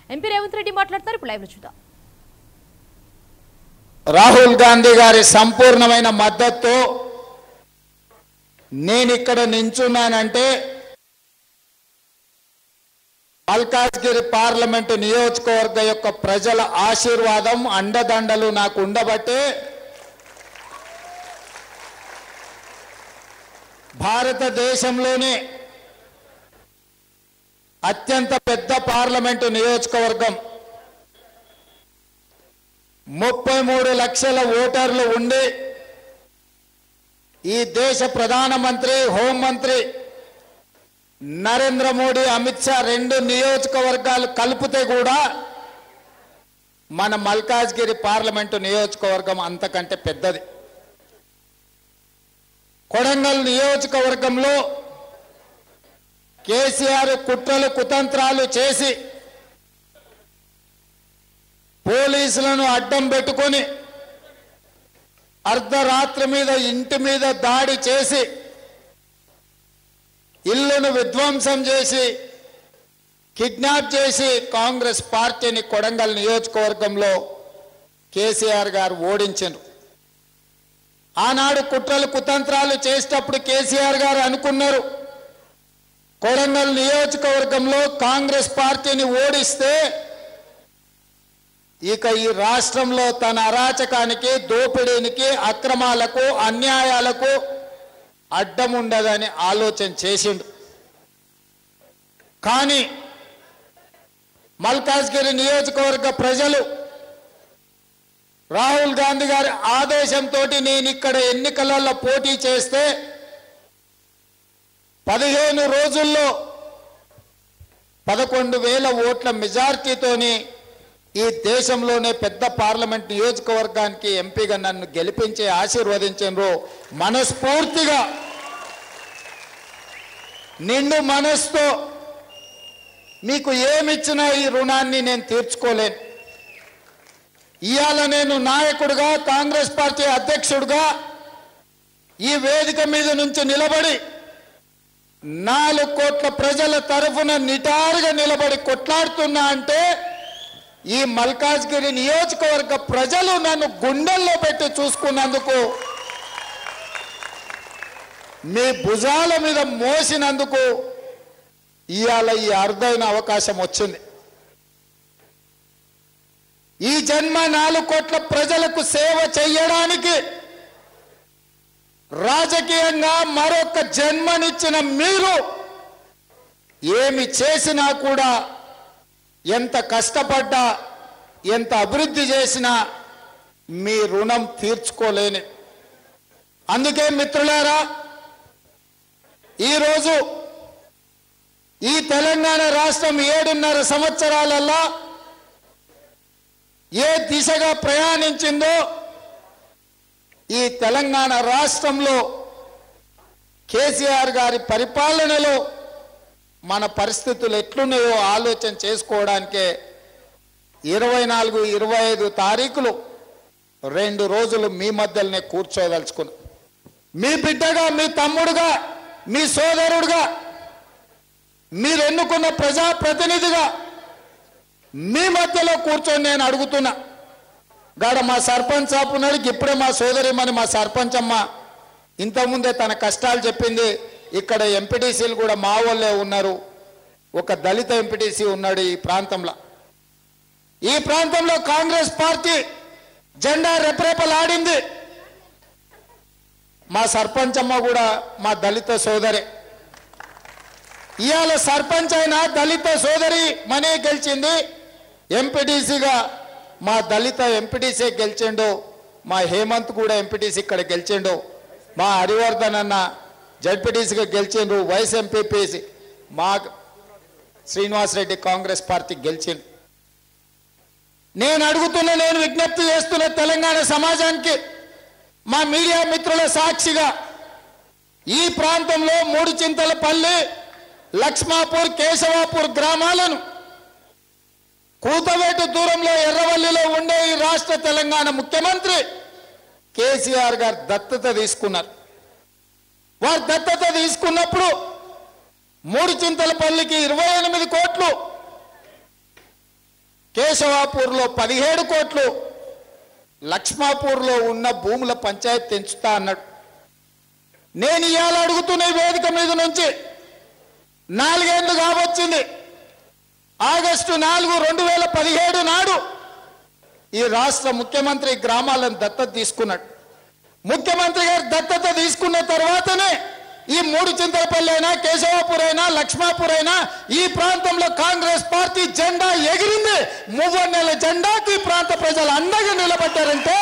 MP Revanth Reddy మాట్లాడతారు ఇప్పుడు live లో చూద్దాం రాహుల్ గాంధీ గారి సంపూర్ణమైన మద్దతు నేను ఇక్కడ నించున్నానంటే మల్కాజ్గిరి పార్లమెంటు నియోజకవర్గ యొక్క ప్రజల ఆశీర్వాదం అండదండలు నాకు ఉండబట్టే భారతదేశంలోనే అత్యంత పెద్ద పార్లమెంటు నియోజకవర్గం ముప్పై మూడు లక్షల ఓటర్లు ఉండి ఈ దేశ ప్రధానమంత్రి హోంమంత్రి నరేంద్ర మోడీ అమిత్ షా రెండు నియోజకవర్గాలు కలిపితే కూడా మన మల్కాజ్గిరి పార్లమెంటు నియోజకవర్గం అంతకంటే పెద్దది కొడంగల్ నియోజకవర్గంలో కేసీఆర్ కుట్రలు కుతంత్రాలు చేసి పోలీసులను అడ్డం పెట్టుకొని అర్ధరాత్రి మీద ఇంటి మీద దాడి చేసి ఇల్లును విధ్వంసం చేసి కిడ్నాప్ చేసి కాంగ్రెస్ పార్టీని కొడంగల్ నియోజకవర్గంలో కేసీఆర్ గారు ఓడించారు ఆనాడు కుట్రలు కుతంత్రాలు చేసేటప్పుడు కేసీఆర్ గారు అనుకున్నారు కొడంగల్ నియోజకవర్గంలో కాంగ్రెస్ పార్టీని ఓడిస్తే ఇక ఈ రాష్ట్రంలో తన అరాచకానికి దోపిడీనికి అక్రమాలకు అన్యాయాలకు అడ్డం ఉండదని ఆలోచన చేసిండు కానీ మల్కాజ్గిరి నియోజకవర్గ ప్రజలు రాహుల్ గాంధీ గారి ఆదేశంతో నేను ఇక్కడ ఎన్నికలలో పోటీ చేస్తే పదిహేను రోజుల్లో పదకొండు వేల ఓట్ల మెజార్టీతోని ఈ దేశంలోనే పెద్ద పార్లమెంట్ నియోజకవర్గానికి ఎంపీగా నన్ను గెలిపించి ఆశీర్వదించారు మనస్ఫూర్తిగా నిండు మనస్తో మీకు ఏమిచ్చినా ఈ రుణాన్ని నేను తీర్చుకోలేను ఇవాళ నేను నాయకుడిగా కాంగ్రెస్ పార్టీ అధ్యక్షుడిగా ఈ వేదిక మీద నుంచి నిలబడి నాలుగు కోట్ల ప్రజల తరఫున నిటారుగా నిలబడి కొట్లాడుతున్నా అంటే ఈ మల్కాజ్గిరి నియోజకవర్గ ప్రజలు నన్ను గుండెల్లో పెట్టి చూసుకున్నందుకు మీ భుజాల మీద మోసినందుకు ఇవాళ ఈ అరుదైన అవకాశం వచ్చింది ఈ జన్మ నాలుగు కోట్ల ప్రజలకు సేవ చేయడానికి రాజకీయంగా మరొక జన్మనిచ్చిన మీరు ఏమి చేసినా కూడా ఎంత కష్టపడ్డా ఎంత అభివృద్ధి చేసినా మీ రుణం తీర్చుకోలేని అందుకే మిత్రులారా ఈరోజు ఈ తెలంగాణ రాష్ట్రం ఏడున్నర సంవత్సరాలలో ఏ దిశగా ప్రయాణించిందో ఈ తెలంగాణ రాష్ట్రంలో కేసీఆర్ గారి పరిపాలనలో మన పరిస్థితులు ఎట్లున్నాయో ఆలోచన చేసుకోవడానికే ఇరవై నాలుగు ఇరవై ఐదు తారీఖులు రెండు రోజులు మీ మధ్యలోనే కూర్చోదలుచుకున్నా మీ బిడ్డగా మీ తమ్ముడుగా మీ సోదరుడుగా మీరు ఎన్నుకున్న ప్రజాప్రతినిధిగా మీ మధ్యలో కూర్చొని నేను అడుగుతున్నా గాడ మా సర్పంచ్ సాప్ ఉన్నాడు ఇప్పుడే మా సోదరిమని మా సర్పంచ్ అమ్మ ఇంతకుముందే తన కష్టాలు చెప్పింది ఇక్కడ ఎంపీటీసీలు కూడా మా వాళ్ళే ఉన్నారు ఒక దళిత ఎంపీటీసీ ఉన్నాడు ఈ ప్రాంతంలో ఈ ప్రాంతంలో కాంగ్రెస్ పార్టీ జెండా రెపరెపలాడింది మా సర్పంచ్ అమ్మ కూడా మా దళిత సోదరే ఇవాళ సర్పంచ్ అయిన దళిత సోదరి మనే గెలిచింది ఎంపీటీసీగా మా దళిత ఎంపీటీసీ గెలిచిండు మా హేమంత్ కూడా ఎంపీటీసీ ఇక్కడ గెలిచిండు మా హరివర్ధన్ అన్న జడ్పీటీసీగా గెలిచిండ్రు వైస్ ఎంపీపీసీ మా శ్రీనివాస్ రెడ్డి కాంగ్రెస్ పార్టీ గెలిచిండు నేను అడుగుతున్న నేను విజ్ఞప్తి చేస్తున్న తెలంగాణ సమాజానికి మా మీడియా మిత్రుల సాక్షిగా ఈ ప్రాంతంలో మూడు చింతలపల్లి లక్ష్మాపూర్ కేశవాపూర్ గ్రామాలను కూతవేటు దూరంలో ఎర్రవల్లిలో ఉండే ఈ రాష్ట్ర తెలంగాణ ముఖ్యమంత్రి కేసీఆర్ గారు దత్తత తీసుకున్నారు వారు దత్తత తీసుకున్నప్పుడు మూడు చింతలపల్లికి ఇరవై ఎనిమిది కోట్లు కేశవాపూర్లో పదిహేడు కోట్లు లక్ష్మాపూర్లో ఉన్న భూముల పంచాయతీ తెంచుతా అన్నాడు నేను ఇవాళ అడుగుతున్న ఈ వేదిక మీద నుంచి నాలుగేళ్లు కావచ్చింది ఆగస్టు నాలుగు రెండు వేల పదిహేడు నాడు ఈ రాష్ట్ర ముఖ్యమంత్రి గ్రామాలను దత్తత తీసుకున్నాడు ముఖ్యమంత్రి గారు దత్తత తీసుకున్న తర్వాతనే ఈ మూడు చింతలపల్లి అయినా కేశవాపూర్ అయినా లక్ష్మాపూర్ అయినా ఈ ప్రాంతంలో కాంగ్రెస్ పార్టీ జెండా ఎగిరింది నెల జెండాకి ఈ ప్రాంత ప్రజలు అండగా నిలబడ్డారంటే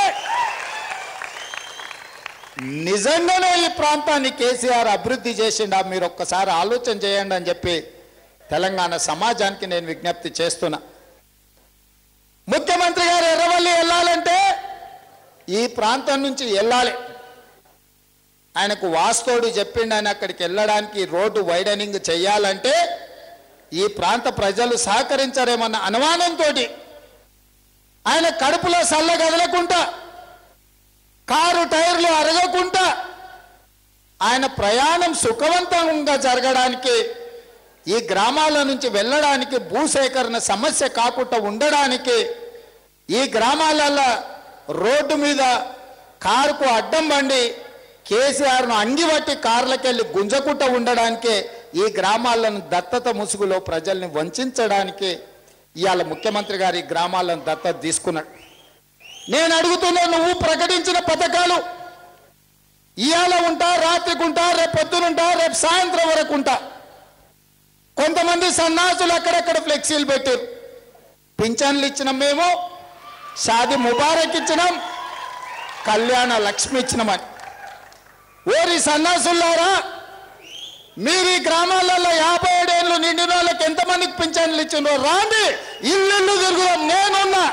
నిజంగానే ఈ ప్రాంతాన్ని కేసీఆర్ అభివృద్ధి చేసిండా మీరు ఒక్కసారి ఆలోచన చేయండి అని చెప్పి తెలంగాణ సమాజానికి నేను విజ్ఞప్తి చేస్తున్నా ముఖ్యమంత్రి గారు ఎర్రవల్లి వెళ్ళాలంటే ఈ ప్రాంతం నుంచి వెళ్ళాలి ఆయనకు వాస్తోడు చెప్పిండు ఆయన అక్కడికి వెళ్ళడానికి రోడ్డు వైడనింగ్ చేయాలంటే ఈ ప్రాంత ప్రజలు సహకరించరేమన్న అనుమానంతో ఆయన కడుపులో సల్ల కదలకుండా కారు టైర్లు అరగకుండా ఆయన ప్రయాణం సుఖవంతంగా జరగడానికి ఈ గ్రామాల నుంచి వెళ్ళడానికి భూసేకరణ సమస్య కాకుండా ఉండడానికి ఈ గ్రామాలలో రోడ్డు మీద కారుకు అడ్డం బండి కేసీఆర్ను అంగివట్టి కార్లకెళ్ళి గుంజకుంట ఉండడానికే ఈ గ్రామాలను దత్తత ముసుగులో ప్రజల్ని వంచడానికి ఇవాళ ముఖ్యమంత్రి గారు ఈ గ్రామాలను దత్తత తీసుకున్నాడు నేను అడుగుతున్నా నువ్వు ప్రకటించిన పథకాలు ఇవాళ ఉంటా రాత్రికి ఉంటా రేపు పొద్దునుంటా రేపు సాయంత్రం వరకు ఉంటా కొంతమంది సన్నాసులు అక్కడక్కడ ఫ్లెక్సీలు పెట్టారు పింఛన్లు ఇచ్చినాం మేము షాది ముబారక్ ఇచ్చినాం కళ్యాణ లక్ష్మి ఇచ్చినామని ఓరి సన్నాసులారా మీరు ఈ గ్రామాలలో యాభై ఏడేళ్ళు నిండిన వాళ్ళకి ఎంతమందికి పింఛన్లు ఇచ్చినో రాండి ఇల్లు తిరుగుదాం నేనున్నా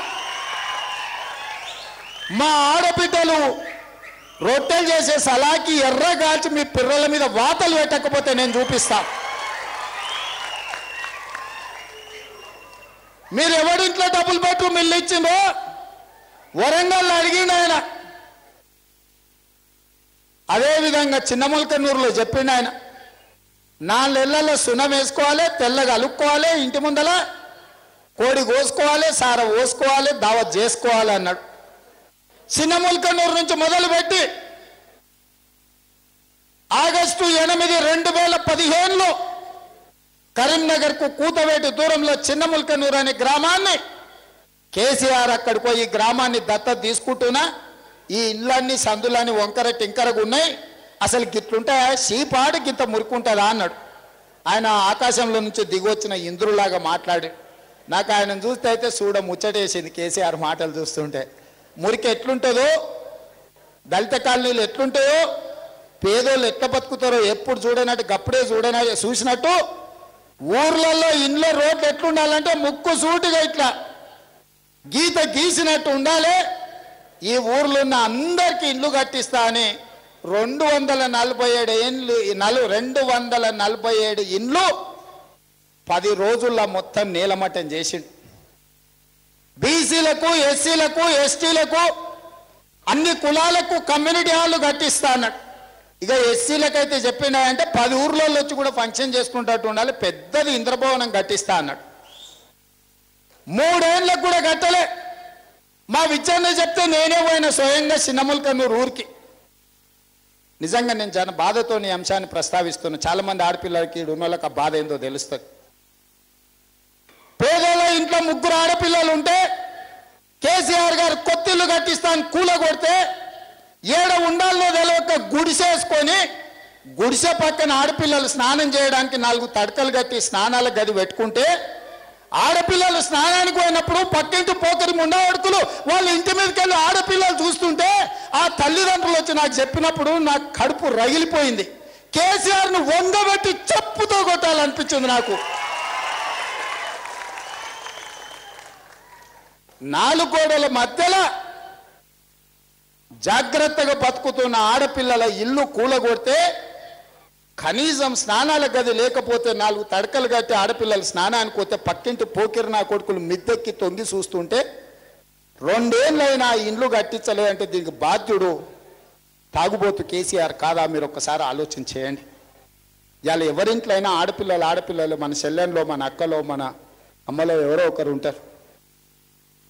మా ఆడబిడ్డలు రొట్టెలు చేసే సలాకి ఎర్రగాల్చి మీ పిర్రల మీద వాతలు పెట్టకపోతే నేను చూపిస్తా మీరు ఎవడింట్లో డబుల్ బెడ్రూమ్ ఇల్లు ఇచ్చిందో వరంగల్ అడిగిండు ఆయన అదేవిధంగా చిన్నమల్కన్నూరులో చెప్పిండు ఆయన నాలుగేళ్లలో సున్నం వేసుకోవాలి తెల్లగా అలుక్కోవాలి ఇంటి ముందల కోడి కోసుకోవాలి సార పోసుకోవాలి దావత్ చేసుకోవాలి అన్నాడు చిన్నముల్కన్నూరు నుంచి మొదలుపెట్టి ఆగస్టు ఎనిమిది రెండు వేల పదిహేనులో కరీంనగర్కు కూతవేటి దూరంలో చిన్నముల్కనూరు అనే గ్రామాన్ని కేసీఆర్ అక్కడికి పోయి ఈ గ్రామాన్ని దత్తత తీసుకుంటున్నా ఈ ఇళ్ళన్నీ సందులన్నీ వంకర టింకరగా ఉన్నాయి అసలు గిట్లుంటే సీపాడు గింత మురుకుంటుందా అన్నాడు ఆయన ఆకాశంలో నుంచి దిగొచ్చిన ఇంద్రులాగా మాట్లాడి నాకు ఆయన చూస్తే అయితే చూడ ముచ్చటేసింది కేసీఆర్ మాటలు చూస్తుంటే మురికి ఎట్లుంటుందో దళిత కాలనీలు ఎట్లుంటాయో పేదోళ్ళు ఎట్లా బతుకుతారో ఎప్పుడు చూడనట్టు గప్పుడే చూడన చూసినట్టు ఊర్లలో ఇండ్ల రోడ్లు ఎట్లుండాలంటే ముక్కు సూటిగా ఇట్లా గీత గీసినట్టు ఉండాలి ఈ ఊర్లో ఉన్న అందరికి ఇల్లు కట్టిస్తా అని రెండు వందల నలభై ఏడు ఇండ్లు నలు రెండు వందల నలభై ఏడు ఇండ్లు పది రోజుల్లో మొత్తం నీలమట్టం చేసిండు బీసీలకు ఎస్సీలకు ఎస్టీలకు అన్ని కులాలకు కమ్యూనిటీ హాళ్ళు కట్టిస్తా అన్నాడు ఇక ఎస్సీలకైతే చెప్పినాయంటే పది ఊర్లలో వచ్చి కూడా ఫంక్షన్ చేసుకుంటట్టు ఉండాలి పెద్దది ఇంద్రభవనం కట్టిస్తా అన్నాడు మూడేళ్ళకు కూడా కట్టలే మా విచారణ చెప్తే నేనే పోయిన స్వయంగా చిన్నముల్కన్నూరు ఊరికి నిజంగా నేను చాలా బాధతో ఈ అంశాన్ని ప్రస్తావిస్తున్నా చాలా మంది ఆడపిల్లలకి ఈడ ఉన్న వాళ్ళకి ఆ బాధ ఏందో తెలుస్తుంది పేదల ఇంట్లో ముగ్గురు ఆడపిల్లలు ఉంటే కేసీఆర్ గారు కొత్తిల్లు కట్టిస్తాను కూల కొడితే ఏడ ఉండాలో తెలియక గుడిసేసుకొని గుడిసె పక్కన ఆడపిల్లలు స్నానం చేయడానికి నాలుగు తడకలు కట్టి స్నానాల గది పెట్టుకుంటే ఆడపిల్లలు స్నానానికి పోయినప్పుడు పక్కింటి పోకరి ముండవడుకులు వాళ్ళ ఇంటి మీదకి వెళ్ళి ఆడపిల్లలు చూస్తుంటే ఆ తల్లిదండ్రులు వచ్చి నాకు చెప్పినప్పుడు నాకు కడుపు రగిలిపోయింది కేసీఆర్ను వంగబెట్టి చెప్పుతో కొట్టాలనిపించింది నాకు నాలుగు గోడల మధ్యలో జాగ్రత్తగా బతుకుతున్న ఆడపిల్లల ఇల్లు కూలగొడితే కనీసం స్నానాల గది లేకపోతే నాలుగు తడకలు కట్టి ఆడపిల్లలు స్నానానికి పోతే పక్కింటి పోకిరి నా కొడుకులు మిద్దెక్కి తొంగి చూస్తుంటే రెండేళ్ళైనా ఆ ఇండ్లు కట్టించలే అంటే దీనికి బాధ్యుడు తాగుబోతు కేసీఆర్ కాదా మీరు ఒక్కసారి ఆలోచన చేయండి ఇవాళ ఎవరింట్లో అయినా ఆడపిల్లలు ఆడపిల్లలు మన చెల్లెంలో మన అక్కలో మన అమ్మలో ఎవరో ఒకరు ఉంటారు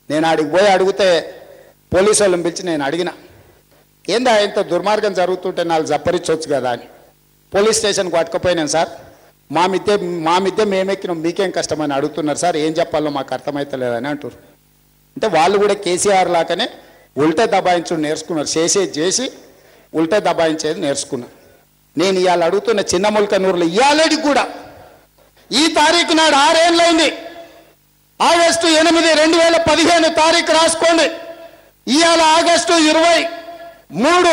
నేను ఆడికి పోయి అడిగితే పోలీసు వాళ్ళని పిలిచి నేను అడిగిన ఏందా ఇంత దుర్మార్గం జరుగుతుంటే నాలుగు జప్పరించవచ్చు కదా అని పోలీస్ స్టేషన్కి పట్టుకపోయినాను సార్ మా మిద్దె మా మిద్దె మేమెక్కినాం మీకేం కష్టమని అడుగుతున్నారు సార్ ఏం చెప్పాలో మాకు అర్థమవుతలేదని అంటారు అంటే వాళ్ళు కూడా కేసీఆర్ లాగానే ఉల్టే దబాయించడం నేర్చుకున్నారు చేసేది చేసి ఉల్టే దబాయించేది నేర్చుకున్నారు నేను ఇవాళ అడుగుతున్న చిన్న ముల్కనూరులో ఇవాళకి కూడా ఈ తారీఖు నాడు ఆరేళ్ళైంది ఆగస్టు ఎనిమిది రెండు వేల పదిహేను తారీఖు రాసుకోండి ఇవాళ ఆగస్టు ఇరవై మూడు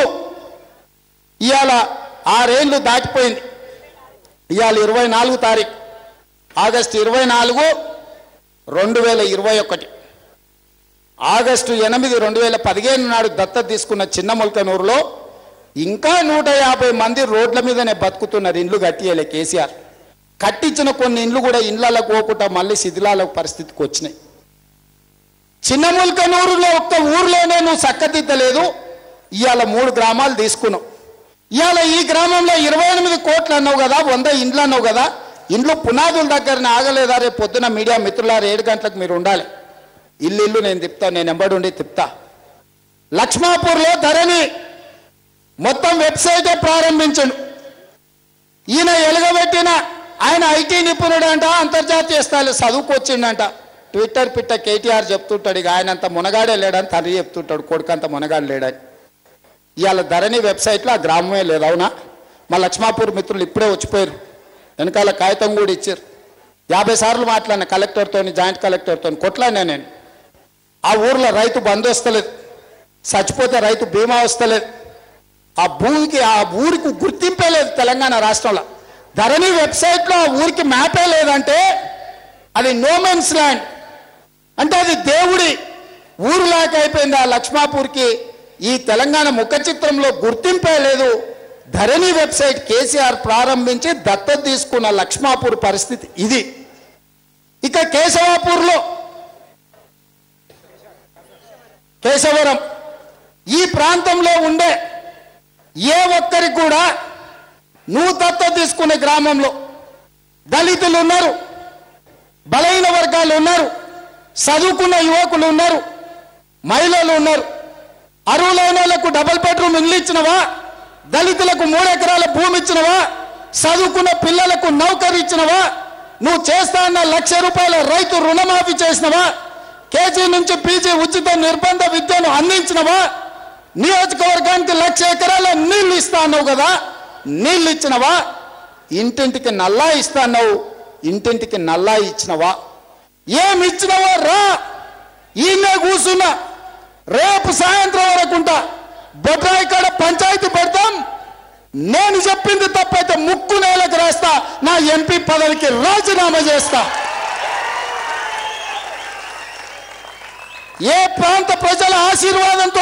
ఇవాళ ఆరేళ్ళు దాటిపోయింది ఇవాళ ఇరవై నాలుగు తారీఖు ఆగస్టు ఇరవై నాలుగు రెండు వేల ఇరవై ఒకటి ఆగస్టు ఎనిమిది రెండు వేల పదిహేను నాడు దత్తత తీసుకున్న చిన్న ముల్కనూరులో ఇంకా నూట యాభై మంది రోడ్ల మీదనే బతుకుతున్నారు ఇండ్లు కట్టియలే కేసీఆర్ కట్టించిన కొన్ని ఇండ్లు కూడా ఇండ్లకు పోకుండా మళ్ళీ శిథిలాల పరిస్థితికి వచ్చినాయి చిన్న ముల్కనూరులో ఒక్క ఊర్లోనే నువ్వు చక్కదిద్దలేదు ఇవాళ మూడు గ్రామాలు తీసుకున్నావు ఇవాళ ఈ గ్రామంలో ఇరవై ఎనిమిది కోట్లు అన్నావు కదా వంద ఇండ్లు అన్నావు కదా ఇండ్లు పునాదుల దగ్గరనే ఆగలేదా రేపు పొద్దున మీడియా మిత్రులారు ఏడు గంటలకు మీరు ఉండాలి ఇల్లు ఇల్లు నేను తిప్తా నేను ఎంబడుండి తిప్తా లక్ష్మాపూర్లో ధరణి మొత్తం వెబ్సైటే ప్రారంభించండు ఈయన ఎలుగబెట్టిన ఆయన ఐటీ నిపుణుడు అంట అంతర్జాతీయ స్థాయిలో చదువుకొచ్చిండంట ట్విట్టర్ పిట్ట కేటీఆర్ చెప్తుంటాడు ఇక ఆయన అంత మునగాడే లేడని తండ్రి చెప్తుంటాడు కొడుకంత మునగాడు లేడని ఇవాళ ధరణి వెబ్సైట్లో ఆ గ్రామమే లేదు అవునా మా లక్ష్మాపూర్ మిత్రులు ఇప్పుడే వచ్చిపోయారు వెనకాల కాగితం కూడా ఇచ్చారు యాభై సార్లు మాట్లాడిన కలెక్టర్తో జాయింట్ కలెక్టర్తో కొట్లాడినా నేను ఆ ఊర్లో రైతు బంధు వస్తలేదు చచ్చిపోతే రైతు బీమా వస్తలేదు ఆ భూమికి ఆ ఊరికి గుర్తింపే లేదు తెలంగాణ రాష్ట్రంలో ధరణి వెబ్సైట్లో ఆ ఊరికి మ్యాపే లేదంటే అది నోమెన్స్ ల్యాండ్ అంటే అది దేవుడి ఊరులాగా అయిపోయింది ఆ లక్ష్మాపూర్కి ఈ తెలంగాణ ముఖ చిత్రంలో గుర్తింపే లేదు ధరణి వెబ్సైట్ కేసీఆర్ ప్రారంభించి దత్తత తీసుకున్న లక్ష్మాపూర్ పరిస్థితి ఇది ఇక కేశవాపూర్లో కేశవరం ఈ ప్రాంతంలో ఉండే ఏ ఒక్కరికి కూడా నువ్వు దత్తత తీసుకునే గ్రామంలో దళితులు ఉన్నారు బలహీన వర్గాలు ఉన్నారు చదువుకున్న యువకులు ఉన్నారు మహిళలు ఉన్నారు అర్హులైన వాళ్ళకు డబుల్ బెడ్రూమ్ ఇల్లు ఇచ్చినవా దళితులకు మూడు ఎకరాల భూమి ఇచ్చినవా చదువుకున్న పిల్లలకు నౌకరీ ఇచ్చినవా నువ్వు చేస్తా అన్న లక్ష రూపాయల రైతు రుణమాఫీ చేసినవా కేజీ నుంచి పీజీ ఉచిత నిర్బంధ విద్యను అందించినవా నియోజకవర్గానికి లక్ష ఎకరాల నీళ్లు ఇస్తా అన్నావు కదా నీళ్లు ఇచ్చినవా ఇంటింటికి నల్లా ఇస్తా అన్నావు ఇంటింటికి నల్లా ఇచ్చినవా ఏమి ఇచ్చినవా రా ఈయనే కూర్చున్నా రేపు సాయంత్రం వరకుంటా బొడ్రాయి కాడ పంచాయతీ పెడతాం నేను చెప్పింది తప్పైతే ముక్కు నేలకు రాస్తా నా ఎంపీ పదవికి రాజీనామా చేస్తా ఏ ప్రాంత ప్రజల ఆశీర్వాదంతో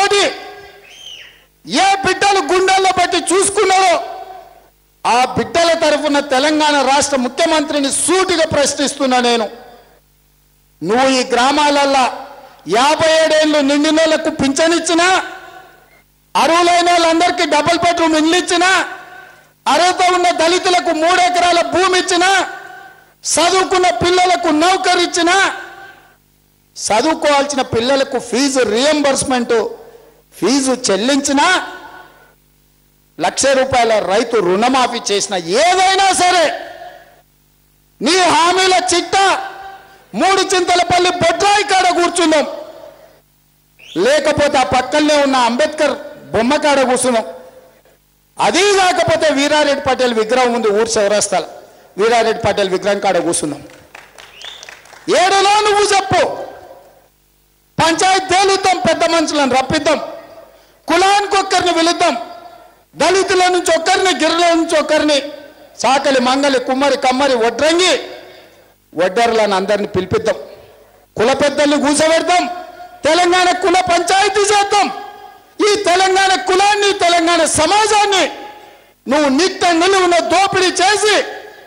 ఏ బిడ్డలు గుండెల్లో పెట్టి చూసుకున్నారో ఆ బిడ్డల తరఫున తెలంగాణ రాష్ట్ర ముఖ్యమంత్రిని సూటిగా ప్రశ్నిస్తున్నా నేను నువ్వు ఈ గ్రామాలల్లో యాభై ఏడేళ్ళు నిండిన వాళ్ళకు పింఛనిచ్చినా అర్హులైన వాళ్ళందరికీ డబుల్ బెడ్రూమ్ ఇల్లు ఇచ్చినా అర్హత ఉన్న దళితులకు మూడు ఎకరాల భూమి ఇచ్చినా చదువుకున్న పిల్లలకు నౌకరు ఇచ్చినా చదువుకోవాల్సిన పిల్లలకు ఫీజు రియంబర్స్మెంట్ ఫీజు చెల్లించినా లక్ష రూపాయల రైతు రుణమాఫీ చేసిన ఏదైనా సరే నీ హామీల చిట్ట మూడు చింతలపల్లి బొడ్రాయి కాడ కూర్చుందాం లేకపోతే ఆ పక్కనే ఉన్న అంబేద్కర్ బొమ్మ కాడ కూర్చున్నాం అది కాకపోతే వీరారెడ్డి పటేల్ విగ్రహం ఉంది ఊరు చౌరస్తాల వీరారెడ్డి పటేల్ విగ్రహం కాడ కూర్చున్నాం ఏడులో నువ్వు చెప్పు పంచాయతీ తేలుద్దాం పెద్ద మనుషులను రప్పిద్దాం కులానికి ఒక్కరిని వెళుద్దాం దళితుల నుంచి ఒక్కరిని గిరిల నుంచి ఒక్కరిని సాకలి మంగలి కుమ్మరి కమ్మరి వడ్రంగి వడ్డర్లను అందరిని పిలిపిద్దాం కుల పెద్దల్ని కూసబెడతాం తెలంగాణ కుల పంచాయతీ చేద్దాం ఈ తెలంగాణ కులాన్ని తెలంగాణ సమాజాన్ని నువ్వు నిత్య నిలువున దోపిడీ చేసి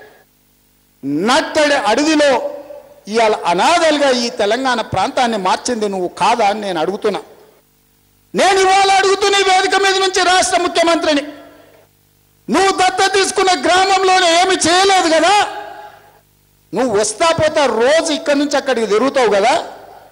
నట్టడి అడవిలో ఇవాళ అనాథలుగా ఈ తెలంగాణ ప్రాంతాన్ని మార్చింది నువ్వు కాదా అని నేను అడుగుతున్నా నేను ఇవాళ అడుగుతున్న ఈ వేదిక మీద నుంచి రాష్ట్ర ముఖ్యమంత్రిని నువ్వు దత్త తీసుకున్న గ్రామంలోనే ఏమి చేయలేదు కదా నువ్వు వస్తా పోతా రోజు ఇక్కడి నుంచి అక్కడికి తిరుగుతావు కదా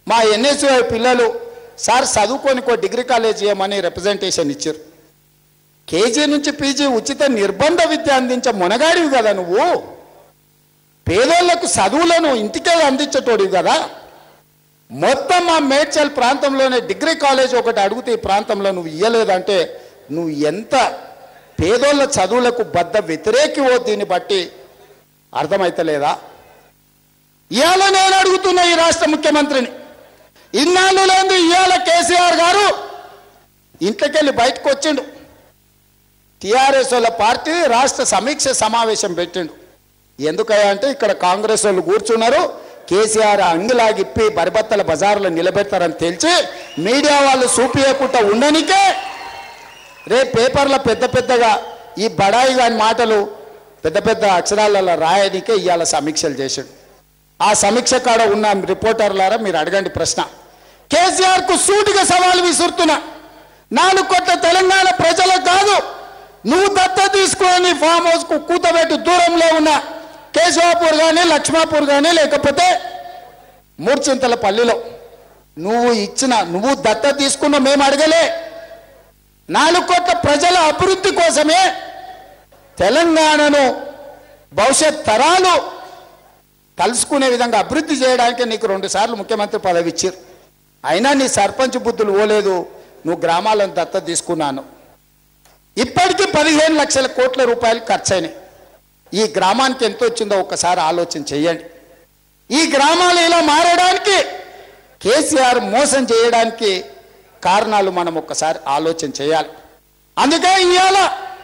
మా ఎన్ఎస్యుఐ పిల్లలు సార్ చదువుకొని ఒక డిగ్రీ కాలేజ్ చేయమని రిప్రజెంటేషన్ ఇచ్చారు కేజీ నుంచి పీజీ ఉచిత నిర్బంధ విద్య అందించే మునగాడివి కదా నువ్వు పేదోళ్లకు చదువులను ఇంటికే అందించేటోడివి కదా మొత్తం మా మేడ్చల్ ప్రాంతంలోనే డిగ్రీ కాలేజ్ ఒకటి అడిగితే ఈ ప్రాంతంలో నువ్వు ఇయ్యలేదంటే నువ్వు ఎంత పేదోళ్ళ చదువులకు బద్ద వ్యతిరేకివో దీన్ని బట్టి అర్థమైతలేదా ఇవాళ నేను అడుగుతున్నా ఈ రాష్ట్ర ముఖ్యమంత్రిని ఇన్నాళ్ళు లేదు ఇవాళ కేసీఆర్ గారు ఇంట్లోకెళ్ళి బయటకు వచ్చిండు టిఆర్ఎస్ వాళ్ళ పార్టీ రాష్ట్ర సమీక్ష సమావేశం పెట్టిండు ఎందుకయ్యా అంటే ఇక్కడ కాంగ్రెస్ వాళ్ళు కూర్చున్నారు కేసీఆర్ అంగిలాగిప్పి బరిబత్తల బజార్లో నిలబెడతారని తెలిసి మీడియా వాళ్ళు చూపియకుండా ఉండనికే రేపు పేపర్లో పెద్ద పెద్దగా ఈ బడాయి గాని మాటలు పెద్ద పెద్ద అక్షరాలలో రాయనికే ఇవాళ సమీక్షలు చేశాడు ఆ సమీక్ష కాడ ఉన్న రిపోర్టర్లారా మీరు అడగండి ప్రశ్న కేసీఆర్ కు సూటిగా సవాల్ విసురుతున్నా నాలుగు కోట్ల తెలంగాణ ప్రజలకు కాదు నువ్వు దత్త తీసుకొని ఫామ్ హౌస్ కు కూతబెట్టు దూరంలో ఉన్న కేశవాపూర్ కానీ లక్ష్మాపూర్ కానీ లేకపోతే మూర్చింతల పల్లిలో నువ్వు ఇచ్చిన నువ్వు దత్త తీసుకున్న మేము అడగలే నాలుగు కోట్ల ప్రజల అభివృద్ధి కోసమే తెలంగాణను భవిష్యత్ తరాలు కలుసుకునే విధంగా అభివృద్ధి చేయడానికి నీకు రెండు సార్లు ముఖ్యమంత్రి పదవి ఇచ్చారు అయినా నీ సర్పంచ్ బుద్ధులు ఓలేదు నువ్వు గ్రామాలను దత్త తీసుకున్నాను ఇప్పటికీ పదిహేను లక్షల కోట్ల రూపాయలు ఖర్చయినాయి ఈ గ్రామానికి ఎంత వచ్చిందో ఒక్కసారి ఆలోచన చేయండి ఈ గ్రామాలు ఇలా మారడానికి కేసీఆర్ మోసం చేయడానికి కారణాలు మనం ఒక్కసారి ఆలోచన చేయాలి అందుకే ఇవాళ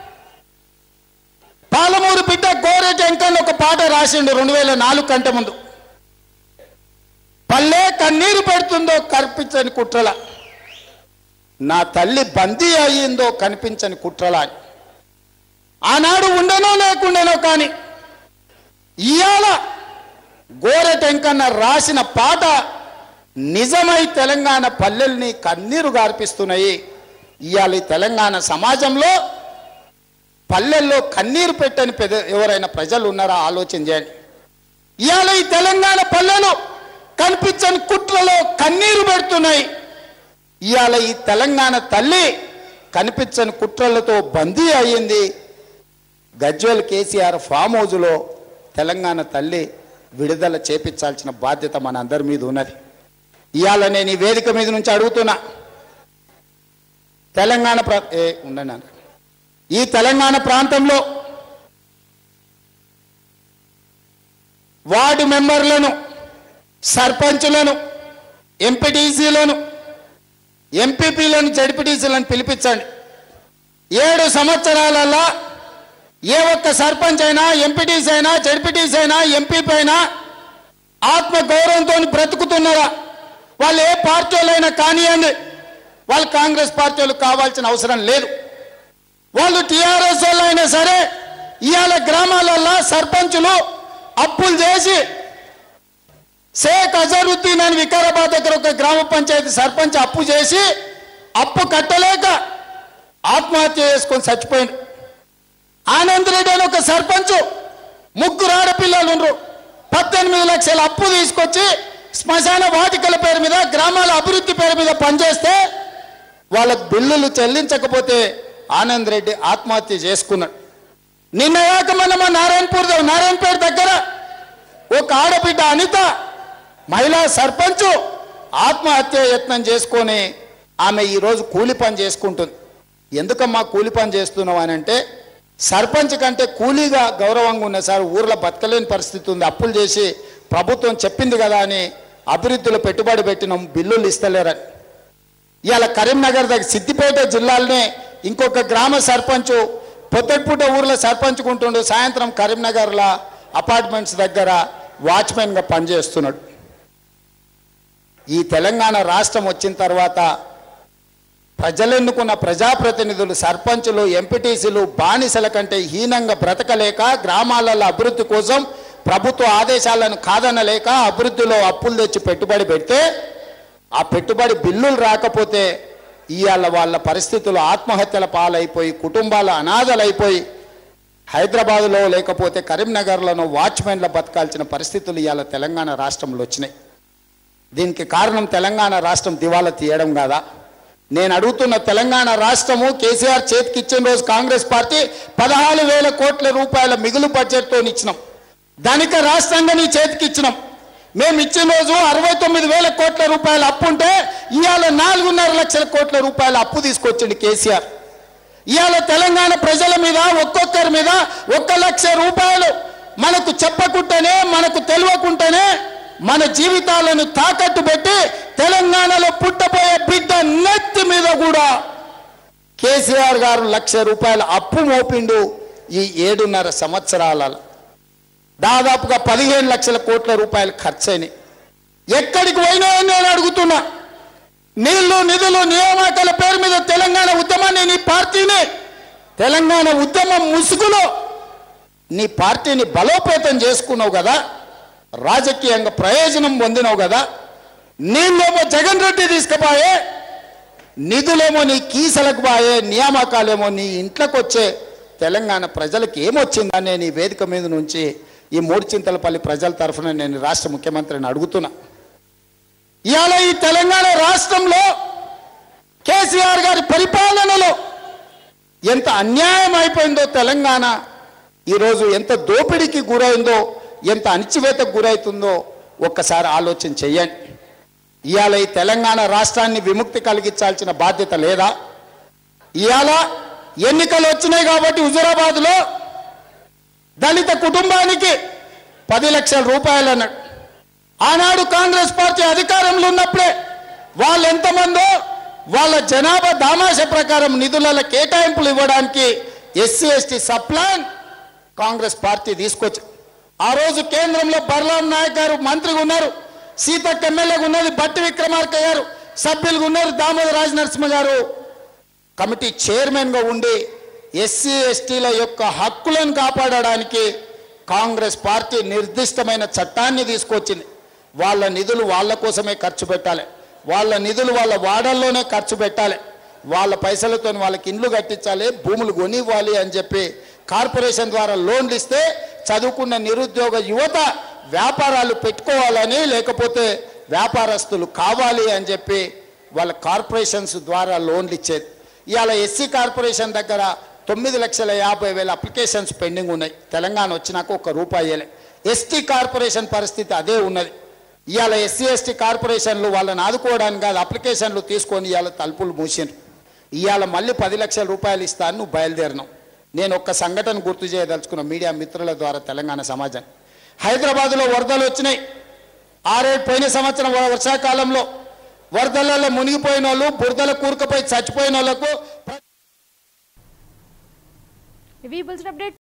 పాలమూరు బిడ్డ గోరెటి వెంకన్న ఒక పాట రాసిండు రెండు వేల నాలుగు కంటే ముందు పల్లె కన్నీరు పెడుతుందో కనిపించని కుట్రల నా తల్లి బందీ అయ్యిందో కనిపించని కుట్రల అని ఆనాడు ఉండనో లేకుండానో కానీ ఇవాళ గోరెటెంకన్న రాసిన పాట నిజమై తెలంగాణ పల్లెల్ని కన్నీరు గార్పిస్తున్నాయి ఇవాళ ఈ తెలంగాణ సమాజంలో పల్లెల్లో కన్నీరు పెట్టని పెద ఎవరైనా ప్రజలు ఉన్నారా ఆలోచన చేయండి ఇవాళ ఈ తెలంగాణ పల్లెలు కనిపించని కుట్రలో కన్నీరు పెడుతున్నాయి ఇవాళ ఈ తెలంగాణ తల్లి కనిపించని కుట్రలతో బందీ అయ్యింది గజ్వల్ కేసీఆర్ ఫామ్ హౌజ్లో తెలంగాణ తల్లి విడుదల చేపించాల్సిన బాధ్యత మన అందరి మీద ఉన్నది ఇవాళ నేను ఈ వేదిక మీద నుంచి అడుగుతున్నా తెలంగాణ ప్ర ఏ ఉండండి అన్న. ఈ తెలంగాణ ప్రాంతంలో వార్డు మెంబర్లను సర్పంచులను ఎంపీటీసీలను ఎంపీపీలను జడ్పీటీసీలను పిలిపించండి ఏడు సంవత్సరాలలో ఏ ఒక్క సర్పంచ్ అయినా ఎంపీటీసీ అయినా జడ్పీటీసీ అయినా ఎంపీపీ అయినా ఆత్మ గౌరవంతో బ్రతుకుతున్నారా వాళ్ళు ఏ పార్టీ వాళ్ళైనా కానివ్వండి వాళ్ళు కాంగ్రెస్ పార్టీ వాళ్ళు కావాల్సిన అవసరం లేదు వాళ్ళు టీఆర్ఎస్ వాళ్ళు అయినా సరే ఇవాళ గ్రామాలలో సర్పంచులు అప్పులు చేసి షేక్ అజరుద్దీన్ అని వికారాబాద్ దగ్గర ఒక గ్రామ పంచాయతీ సర్పంచ్ అప్పు చేసి అప్పు కట్టలేక ఆత్మహత్య చేసుకొని చచ్చిపోయింది ఆనంద్ రెడ్డి అని ఒక సర్పంచ్ ముగ్గురు ఆడపిల్లలు ఉండ్రు పద్దెనిమిది లక్షల అప్పు తీసుకొచ్చి శ్మశాన వాటికల పేరు మీద గ్రామాల అభివృద్ధి పేరు మీద పనిచేస్తే వాళ్ళ బిల్లులు చెల్లించకపోతే ఆనంద్ రెడ్డి ఆత్మహత్య చేసుకున్నాడు నిన్న యాక మన మా నారాయణపూర్ ద- నారాయణపేట దగ్గర ఒక ఆడబిడ్డ అనిత మహిళా సర్పంచ్ ఆత్మహత్య యత్నం చేసుకొని ఆమె ఈరోజు కూలి పని చేసుకుంటుంది ఎందుకమ్మా కూలి పని చేస్తున్నావు అని అంటే సర్పంచ్ కంటే కూలీగా గౌరవంగా ఉన్న సార్ ఊర్లో బతకలేని పరిస్థితి ఉంది అప్పులు చేసి ప్రభుత్వం చెప్పింది కదా అని అభివృద్ధిలో పెట్టుబడి పెట్టినాం బిల్లులు ఇస్తలేరని ఇవాళ కరీంనగర్ దగ్గర సిద్దిపేట జిల్లాలోనే ఇంకొక గ్రామ సర్పంచ్ పొద్దుటిపూట ఊర్లో సర్పంచ్ ఉంటుండు సాయంత్రం కరీంనగర్లో అపార్ట్మెంట్స్ దగ్గర వాచ్మెన్గా పనిచేస్తున్నాడు ఈ తెలంగాణ రాష్ట్రం వచ్చిన తర్వాత ప్రజలెన్నుకున్న ప్రజాప్రతినిధులు సర్పంచులు ఎంపీటీసీలు బానిసల కంటే హీనంగా బ్రతకలేక గ్రామాలలో అభివృద్ధి కోసం ప్రభుత్వ ఆదేశాలను కాదనలేక అభివృద్ధిలో అప్పులు తెచ్చి పెట్టుబడి పెడితే ఆ పెట్టుబడి బిల్లులు రాకపోతే ఇవాళ వాళ్ళ పరిస్థితులు ఆత్మహత్యల పాలైపోయి కుటుంబాలు అనాథలైపోయి హైదరాబాదులో లేకపోతే కరీంనగర్లోనో వాచ్మెన్ల బతకాల్సిన పరిస్థితులు ఇవాళ తెలంగాణ రాష్ట్రంలో వచ్చినాయి దీనికి కారణం తెలంగాణ రాష్ట్రం దివాలా తీయడం కాదా నేను అడుగుతున్న తెలంగాణ రాష్ట్రము కేసీఆర్ చేతికి ఇచ్చిన రోజు కాంగ్రెస్ పార్టీ పదహారు వేల కోట్ల రూపాయల మిగులు బడ్జెట్తో ఇచ్చినాం ధనిక రాష్ట్రంగా నీ చేతికి ఇచ్చినాం మేము ఇచ్చిన రోజు అరవై తొమ్మిది వేల కోట్ల రూపాయల అప్పు ఉంటే ఇవాళ నాలుగున్నర లక్షల కోట్ల రూపాయల అప్పు తీసుకొచ్చిండు కేసీఆర్ ఇవాళ తెలంగాణ ప్రజల మీద ఒక్కొక్కరి మీద ఒక్క లక్ష రూపాయలు మనకు చెప్పకుండానే మనకు తెలియకుండానే మన జీవితాలను తాకట్టు పెట్టి తెలంగాణలో పుట్టబోయే బిడ్డ నెత్తి మీద కూడా కేసీఆర్ గారు లక్ష రూపాయల అప్పు మోపిండు ఈ ఏడున్నర సంవత్సరాల దాదాపుగా పదిహేను లక్షల కోట్ల రూపాయలు ఖర్చయినాయి ఎక్కడికి పోయినాయని నేను అడుగుతున్నా నీళ్లు నిధులు నియామకాల పేరు మీద తెలంగాణ ఉద్యమాన్ని నీ పార్టీని తెలంగాణ ఉద్యమం ముసుగులో నీ పార్టీని బలోపేతం చేసుకున్నావు కదా రాజకీయంగా ప్రయోజనం పొందినావు కదా నీళ్ళేమో జగన్ రెడ్డి తీసుకుపోయే నిధులేమో నీ కీసలకు పోయే నియామకాలేమో నీ ఇంట్లోకి వచ్చే తెలంగాణ ప్రజలకు ఏమొచ్చిందని నేను ఈ వేదిక మీద నుంచి ఈ మూడు చింతలపల్లి ప్రజల తరఫున నేను రాష్ట్ర ముఖ్యమంత్రిని అడుగుతున్నా ఇవాళ ఈ తెలంగాణ రాష్ట్రంలో కేసీఆర్ గారి పరిపాలనలో ఎంత అన్యాయం అయిపోయిందో తెలంగాణ ఈరోజు ఎంత దోపిడీకి గురైందో ఎంత అణిచివేతకు గురవుతుందో ఒక్కసారి ఆలోచన చెయ్యండి ఇవాళ ఈ తెలంగాణ రాష్ట్రాన్ని విముక్తి కలిగించాల్సిన బాధ్యత లేదా ఇవాళ ఎన్నికలు వచ్చినాయి కాబట్టి హుజురాబాద్లో దళిత కుటుంబానికి పది లక్షల రూపాయలు అన్నాడు ఆనాడు కాంగ్రెస్ పార్టీ అధికారంలో ఉన్నప్పుడే వాళ్ళు ఎంతమందో వాళ్ళ జనాభా దామాష ప్రకారం నిధుల కేటాయింపులు ఇవ్వడానికి SC ST subplan Congress party తీసుకొచ్చి ఆ రోజు కేంద్రంలో బర్లాం నాయక్ గారు మంత్రిగా ఉన్నారు సీతక్క ఎమ్మెల్యేగా ఉన్నది బట్టి విక్రమార్క గారు సభ్యులుగా ఉన్నారు దామోదర రాజ నరసింహ గారు కమిటీ చైర్మన్గా ఉండి ఎస్సీ ఎస్టీల యొక్క హక్కులను కాపాడడానికి కాంగ్రెస్ పార్టీ నిర్దిష్టమైన చట్టాన్ని తీసుకొచ్చింది వాళ్ళ నిధులు వాళ్ళ కోసమే ఖర్చు పెట్టాలి వాళ్ళ నిధులు వాళ్ళ వాడల్లోనే ఖర్చు పెట్టాలి వాళ్ళ పైసలతో వాళ్ళకి ఇండ్లు కట్టించాలి భూములు కొనివ్వాలి అని చెప్పి కార్పొరేషన్ ద్వారా లోన్లు ఇస్తే చదువుకున్న నిరుద్యోగ యువత వ్యాపారాలు పెట్టుకోవాలని లేకపోతే వ్యాపారస్తులు కావాలి అని చెప్పి వాళ్ళ కార్పొరేషన్స్ ద్వారా లోన్లు ఇచ్చేది ఇవాళ ఎస్సీ కార్పొరేషన్ దగ్గర తొమ్మిది లక్షల యాభై వేల అప్లికేషన్స్ పెండింగ్ ఉన్నాయి తెలంగాణ వచ్చినాక ఒక రూపాయి ఇవ్వలే ఎస్టీ కార్పొరేషన్ పరిస్థితి అదే ఉన్నది ఇవాళ ఎస్సీ ఎస్టీ కార్పొరేషన్లు వాళ్ళని ఆదుకోవడానికి కాదు అప్లికేషన్లు తీసుకొని ఇవాళ తలుపులు మూసిండ్రు ఇవాళ మళ్ళీ పది లక్షల రూపాయలు ఇస్తాను నువ్వు బయలుదేరినావు నేను ఒక్క సంఘటన గుర్తు చేయదలుచుకున్న మీడియా మిత్రుల ద్వారా తెలంగాణ సమాజాన్ని హైదరాబాద్లో వరదలు వచ్చినాయి ఆరేడు పోయిన సంవత్సరం వ- వర్షాకాలంలో వరదలలో మునిగిపోయిన వాళ్ళు బురదల కూరుకుపోయి చచ్చిపోయిన వాళ్ళకు ఇవి బుల్స్ అప్డేట్